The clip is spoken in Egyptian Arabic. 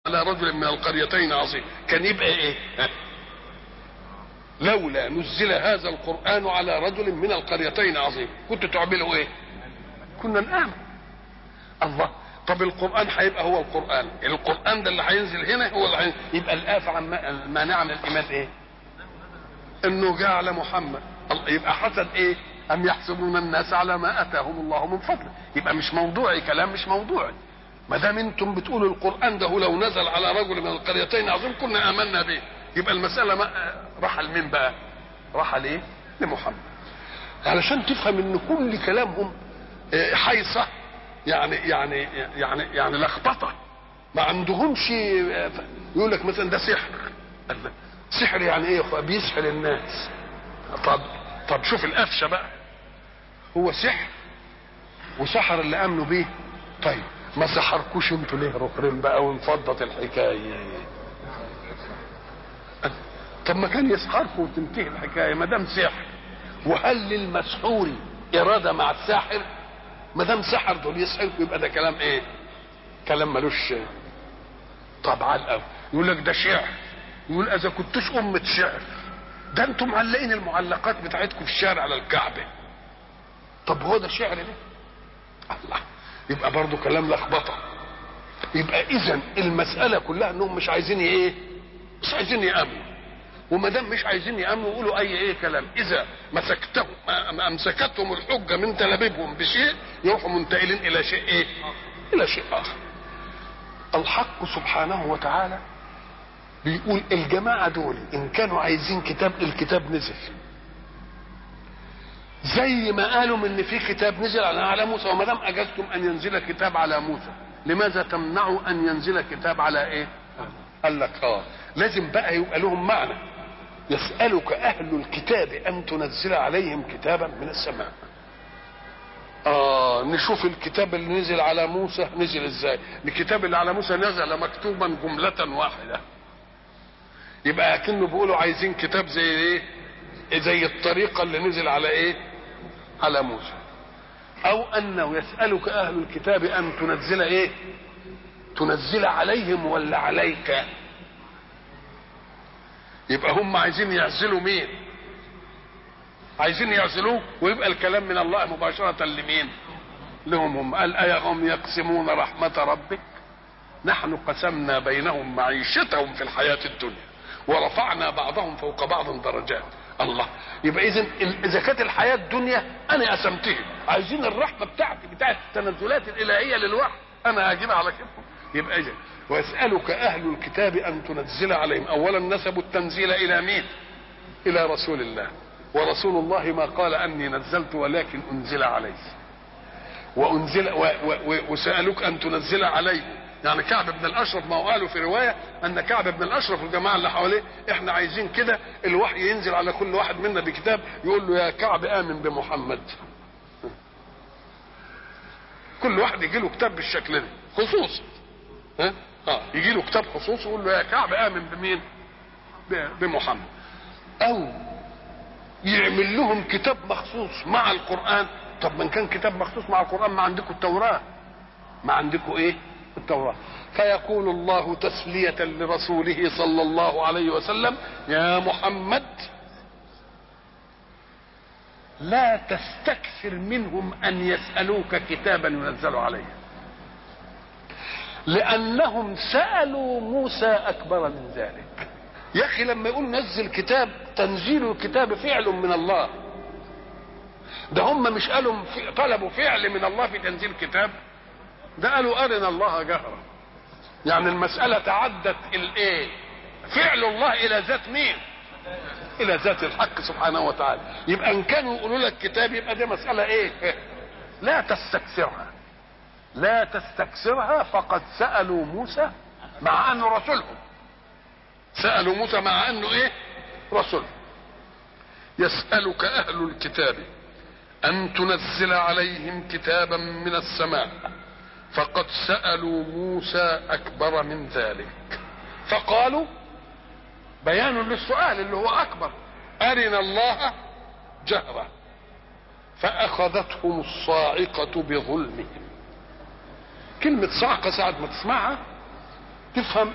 على رجل من القريتين عظيم كان يبقى ايه ها؟ لولا نزل هذا القرآن على رجل من القريتين عظيم كنت تعملوا ايه كنا نآمن الله طب القرآن هيبقى هو القرآن القرآن ده اللي هينزل هنا هو اللي هينزل. يبقى الآفة عن المانع من الإيمان ايه انه جاء على محمد الله- يبقى حسد ايه ام يحسبون الناس على ما اتاهم الله من فضله يبقى مش موضوعي كلام مش موضوعي ما دام انتم بتقولوا القران ده لو نزل على رجل من القريتين عظيم كنا امنا به يبقى المساله ما راح لمين بقى راح ليه لمحمد علشان تفهم ان كل كلامهم آه، حيصه يعني يعني يعني يعني لخبطه ما عندهمش آه، يقول لك مثلا ده سحر الله. سحر يعني ايه يا اخويا بيسحر الناس طب طب شوف القفشه بقى هو سحر وسحر اللي امنوا بيه طيب ما سحركوش انتوا ليه ركرين بقى وانفضت الحكايه طب ما كان يسحركم وتنتهي الحكايه ما دام سحر وهل للمسحور اراده مع الساحر ما دام سحر دول يسحركم يبقى ده كلام ايه كلام ملوش طبعا قوي يقول لك ده شعر يقول اذا كنتوش امه شعر ده انتم معلقين المعلقات بتاعتكم في الشارع على الكعبه طب هو ده شعر ده الله يبقى برضو كلام لخبطه يبقى اذا المساله كلها انهم مش عايزين ايه مش عايزين يامنوا وما دام مش عايزين يامنوا يقولوا اي ايه كلام اذا مسكتهم ما- امسكتهم الحجه من تلابيبهم بشيء يروحوا منتقلين الى شيء ايه الى شيء اخر الحق سبحانه وتعالى بيقول الجماعة دول إن كانوا عايزين كتاب الكتاب نزل زي ما قالوا إن في كتاب نزل على على موسى وما دام أجزتم أن ينزل كتاب على موسى لماذا تمنعوا أن ينزل كتاب على إيه؟ قال لك آه لازم بقى يبقى لهم معنى يسألك أهل الكتاب أن تنزل عليهم كتابا من السماء آه نشوف الكتاب اللي نزل على موسى نزل ازاي الكتاب اللي على موسى نزل مكتوبا جملة واحدة يبقى اكنه بيقولوا عايزين كتاب زي ايه زي الطريقة اللي نزل على ايه على موسى او انه يسألك اهل الكتاب ان تنزل ايه تنزل عليهم ولا عليك يبقى هم عايزين يعزلوا مين عايزين يعزلوه ويبقى الكلام من الله مباشرة لمين لهم هم قال أيهم يقسمون رحمة ربك نحن قسمنا بينهم معيشتهم في الحياة الدنيا ورفعنا بعضهم فوق بعض درجات الله يبقى اذا اذا كانت الحياه الدنيا انا قسمتها عايزين الرحمه بتاعتي بتاعت التنزلات الالهيه للوحي انا هجيبها على كيفهم يبقى اذا ويسالك اهل الكتاب ان تنزل عليهم اولا نسبوا التنزيل الى مين الى رسول الله ورسول الله ما قال اني نزلت ولكن انزل علي وانزل و و و وسالوك ان تنزل علي يعني كعب بن الاشرف ما هو قالوا في روايه ان كعب بن الاشرف والجماعه اللي حواليه احنا عايزين كده الوحي ينزل على كل واحد منا بكتاب يقول له يا كعب امن بمحمد كل واحد يجي له كتاب بالشكل ده خصوصي ها اه يجي له كتاب خصوصي يقول له يا كعب امن بمين ب- بمحمد او يعمل لهم كتاب مخصوص مع القرآن طب من كان كتاب مخصوص مع القرآن ما عندكم التوراة ما عندكم ايه التوراة فيقول الله تسلية لرسوله صلى الله عليه وسلم يا محمد لا تستكثر منهم ان يسألوك كتابا ينزل عليهم لانهم سألوا موسى اكبر من ذلك يا اخي لما يقول نزل كتاب تنزيل الكتاب فعل من الله ده هم مش قالوا في طلبوا فعل من الله في تنزيل كتاب ده قالوا ارنا الله جهرا يعني المسألة تعدت الايه فعل الله الى ذات مين الى ذات الحق سبحانه وتعالى يبقى ان كانوا يقولوا لك كتاب يبقى دي مسألة ايه لا تستكثرها لا تستكثرها فقد سألوا موسى مع انه رسولهم سألوا موسى مع انه ايه رسول يسألك اهل الكتاب ان تنزل عليهم كتابا من السماء فقد سألوا موسى اكبر من ذلك فقالوا بيان للسؤال اللي هو اكبر ارنا الله جهرة فاخذتهم الصاعقة بظلمهم كلمة صعقة ساعة ما تسمعها تفهم